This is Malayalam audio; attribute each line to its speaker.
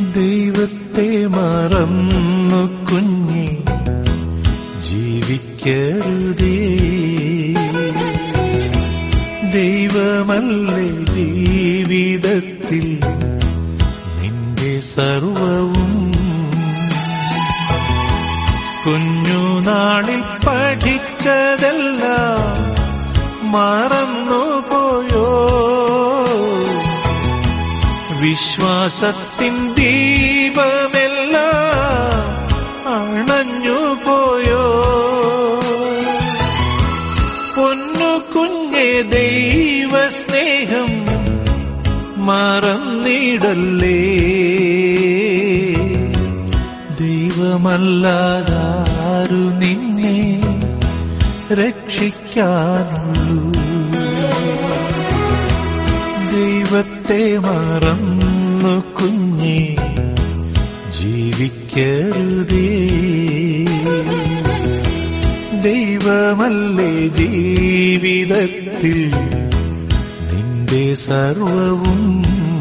Speaker 1: ദൈവത്തെ മറന്നു കുഞ്ഞി ജീവിക്കരുതേ ദൈവമല്ലേ ജീവിതത്തിൽ നിന്റെ സർവവും കുഞ്ഞുനാളിൽ പഠിച്ചതെല്ലാം മറന്നു പോയോ വിശ്വാസത്തിൻ ദീപമെല്ലാം അണഞ്ഞു പോയോ പൊന്നു കുഞ്ഞെ ദൈവ സ്നേഹം മറന്നിടല്ലേ ദൈവമല്ലാതാരു നിന്നെ രക്ഷിക്കാനുള്ളൂ ദൈവത്തെ മറന്നു കുഞ്ഞെ ജീവിക്കരുതേ ദൈവമല്ലേ ജീവിതത്തിൽ നിന്റെ സർവവും